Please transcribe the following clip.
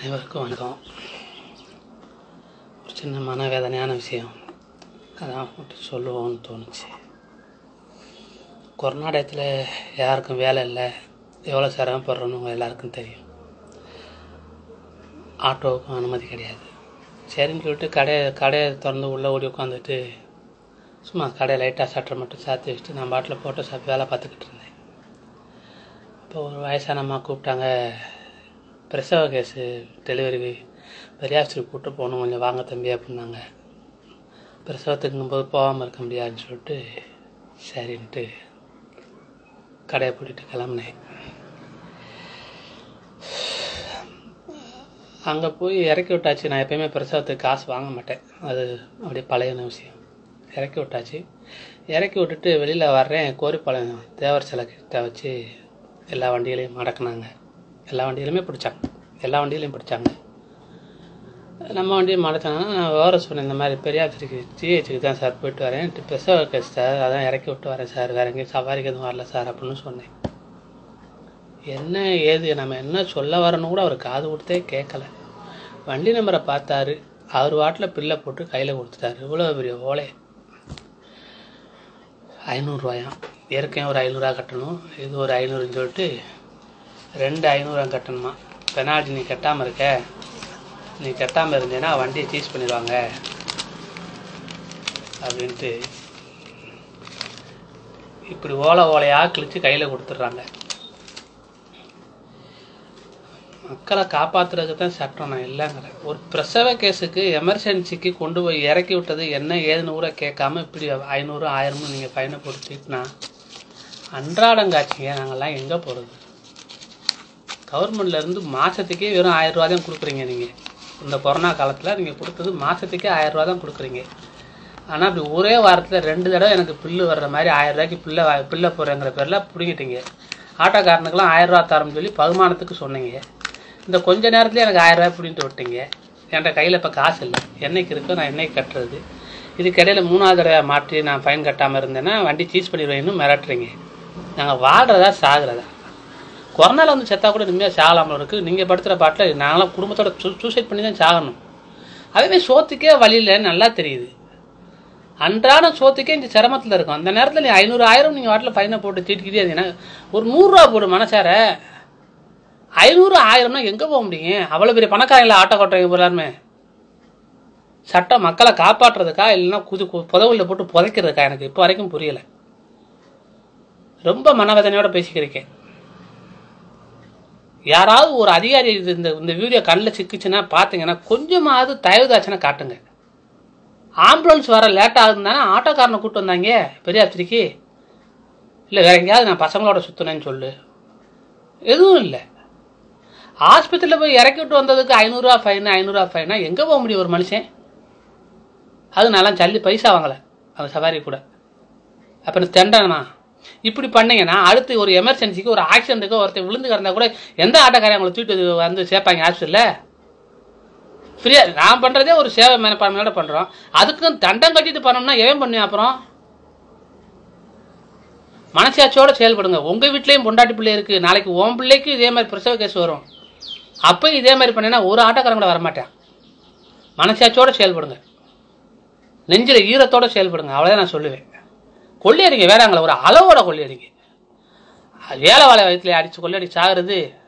அனைவருக்கும் வணக்கம் ஒரு சின்ன மனவேதனையான விஷயம் அதான் மட்டும் சொல்லுவோம்னு தோணுச்சு கொரோனா டயத்தில் யாருக்கும் வேலை இல்லை எவ்வளோ சிரமப்படுறோன்னு உங்க எல்லாருக்கும் தெரியும் ஆட்டோவுக்கும் அனுமதி கிடையாது சரின்னு சொல்லிட்டு கடையை கடையை திறந்து உள்ளே ஓடி உட்காந்துட்டு சும்மா கடையை லைட்டாக சட்டை மட்டும் சாத்தி வச்சுட்டு நான் பாட்டில் போட்டோ ஷாப் வேலை பார்த்துக்கிட்டு இருந்தேன் இப்போ ஒரு வயசான அம்மா கூப்பிட்டாங்க பிரசவ கேஸு டெலிவரி பெரியாஸ்திரி கூப்பிட்டு போகணும் கொஞ்சம் வாங்க தம்பி அப்படின்னாங்க பிரசவத்துக்குங்கும் போது போகாமல் இருக்க முடியாதுன்னு சொல்லிட்டு சரின்ட்டு கடையை பூட்டிட்டு கிளம்புனேன் அங்கே போய் இறக்கி விட்டாச்சு நான் எப்பயுமே பிரசவத்துக்கு காசு வாங்க மாட்டேன் அது அப்படியே பழையன விஷயம் இறக்கி விட்டாச்சு இறக்கி விட்டுட்டு வெளியில் வர்றேன் கோரிப்பாளையம் தேவர் சிலை கிட்ட வச்சு எல்லா வண்டிகளையும் மடக்குனாங்க எல்லா வண்டியிலுமே பிடிச்சாங்க எல்லா வண்டியிலையும் பிடிச்சாங்க நம்ம வண்டியும் மடச்சாங்கன்னா நான் வேற சொன்னேன் இந்த மாதிரி பெரியாத்திரிக்கு ஜிஹெச்சுக்கு தான் சார் போயிட்டு வரேன் பிரசவ கேஸ் சார் அதான் இறக்கி விட்டு வரேன் சார் வேற எங்கேயும் சவாரிக்கு எதுவும் வரல சார் அப்படின்னு சொன்னேன் என்ன ஏது நம்ம என்ன சொல்ல வரணும் கூட அவர் காது கொடுத்தே கேட்கல வண்டி நம்பரை பார்த்தாரு அவர் வாட்டில் பில்லை போட்டு கையில் கொடுத்துட்டாரு இவ்வளோ பெரிய ஓலை ஐநூறுரூவாயாம் ஏற்கனவே ஒரு ஐநூறுரூவா கட்டணும் இது ஒரு ஐநூறுன்னு சொல்லிட்டு ரெண்டு ஐநூறுவா கட்டணுமா பெனால்ட்டி நீ கட்டாமல் இருக்க நீ கட்டாமல் இருந்தேன்னா வண்டியை சீஸ் பண்ணிடுவாங்க அப்படின்ட்டு இப்படி ஓலை ஓலையாக கிழிச்சு கையில் கொடுத்துட்றாங்க மக்களை காப்பாத்துறதுக்கு தான் சட்டம் நான் இல்லைங்கிறேன் ஒரு பிரசவ கேஸுக்கு எமர்ஜென்சிக்கு கொண்டு போய் இறக்கி விட்டது என்ன ஏதுன்னு கூட கேட்காம இப்படி ஐநூறு ஆயிரமும் நீங்கள் ஃபைனை போட்டு தீட்டினா அன்றாடங்காட்சிங்க நாங்கள்லாம் எங்கே போகிறது கவர்மெண்ட்லேருந்து மாதத்துக்கே வெறும் ஆயிரம் ரூபா தான் கொடுக்குறீங்க நீங்கள் இந்த கொரோனா காலத்தில் நீங்கள் கொடுத்தது மாதத்துக்கே ஆயிரம் ரூபா தான் கொடுக்குறீங்க ஆனால் அப்படி ஒரே வாரத்தில் ரெண்டு தடவை எனக்கு பில்லு வர்ற மாதிரி ஆயிரம் ரூபாய்க்கு பில்லை வா- பில்லை போகிறேங்கிற பேரில் பிடிங்கிட்டீங்க ஆட்டோக்காரனுக்கெல்லாம் ஆயிரம் ரூபா தரேன்னு சொல்லி பகுமானத்துக்கு சொன்னீங்க இந்த கொஞ்ச நேரத்துல எனக்கு ஆயிரம் ரூபாய் பிடிங்கிட்டு விட்டீங்க என்கிட்ட கையில் இப்போ காசு இல்லை என்னைக்கு இருக்கோ நான் என்னைக்கு கட்டுறது இதுக்கிடையில் மூணாவது தடவை மாற்றி நான் ஃபைன் கட்டாமல் இருந்தேன்னா வண்டி சீஸ் பண்ணிடுவேன்னு மிரட்டுறீங்க நாங்கள் வாழ்கிறதா சாகுறதா கொரோனாவில் வந்து செத்தா கூட நிம்மதியாக சாகலாமல் இருக்குது நீங்கள் படுத்துகிற பாட்டில் நாங்களாம் குடும்பத்தோட சூ சூசைட் பண்ணி தான் சாகணும் அதுவே சோத்துக்கே வழி இல்லைன்னு நல்லா தெரியுது அன்றாட சோத்துக்கே இந்த சிரமத்தில் இருக்கும் அந்த நேரத்தில் நீ ஐநூறு ஆயிரம் நீங்கள் வாட்டில் ஃபைனை போட்டு தீட்டிக்கிட்டே இருந்தீங்கன்னா ஒரு நூறுரூவா போடு மனசார ஐநூறு ஆயிரம்னா எங்கே போக முடியுங்க அவ்வளோ பெரிய பணக்காரங்கள ஆட்டோ கொட்டுறவங்க எல்லாருமே சட்டம் மக்களை காப்பாற்றுறதுக்கா இல்லைன்னா குது கு- புதவுல போட்டு புதைக்கிறதுக்கா எனக்கு இப்போ வரைக்கும் புரியலை ரொம்ப மனவேதனையோட பேசிக்கிறேன் யாராவது ஒரு அதிகாரி இது இந்த இந்த வீடியோ கண்ணில் சிக்கிச்சுன்னா பார்த்தீங்கன்னா கொஞ்சமாவது தயவுதாச்சனை காட்டுங்க ஆம்புலன்ஸ் வர லேட் ஆகுதுன்னு தானே ஆட்டோக்காரனை கூப்பிட்டு வந்தாங்க பெரியாத்திரிக்கு இல்லை வேற எங்கேயாவது நான் பசங்களோட சுற்றினேன்னு சொல்லு எதுவும் இல்லை ஆஸ்பத்திரியில் போய் இறக்கி விட்டு வந்ததுக்கு ஐநூறுரூவா ஃபைன் ஐநூறுரூவா ஃபைனா எங்கே போக முடியும் ஒரு மனுஷன் அது நல்லா சல்லி பைசா வாங்கலை அந்த சவாரி கூட அப்புறம் தெண்டனா இப்படி பண்ணீங்கன்னா அடுத்து ஒரு எமர்ஜென்சிக்கு ஒரு ஆக்சிடென்ட்டுக்கு ஒருத்தர் விழுந்து கிடந்தா கூட எந்த ஆட்டோக்காரன் அவங்களை தூக்கிட்டு வந்து சேர்ப்பாங்க ஹாஸ்பிட்டலில் ஃப்ரீயாக நான் பண்ணுறதே ஒரு சேவை மனப்பான்மையோட பண்ணுறோம் அதுக்கும் தண்டம் கட்டிட்டு பண்ணோம்னா எவன் பண்ணுவேன் அப்புறம் மனசாட்சியோட செயல்படுங்க உங்கள் வீட்லேயும் பொண்டாட்டி பிள்ளை இருக்குது நாளைக்கு உன் பிள்ளைக்கு இதே மாதிரி பிரசவ கேஸ் வரும் அப்போ இதே மாதிரி பண்ணினா ஒரு ஆட்டோக்காரன் கூட வரமாட்டேன் மனசாட்சியோட செயல்படுங்க நெஞ்சில் ஈரத்தோட செயல்படுங்க அவ்வளோதான் நான் சொல்லுவேன் கொள்ளையடிங்க வேறாங்கள ஒரு அளவோட கொள்ளையடிங்க வேலை வாழை வயிற்றுல அடித்து கொள்ளையடி சாகிறது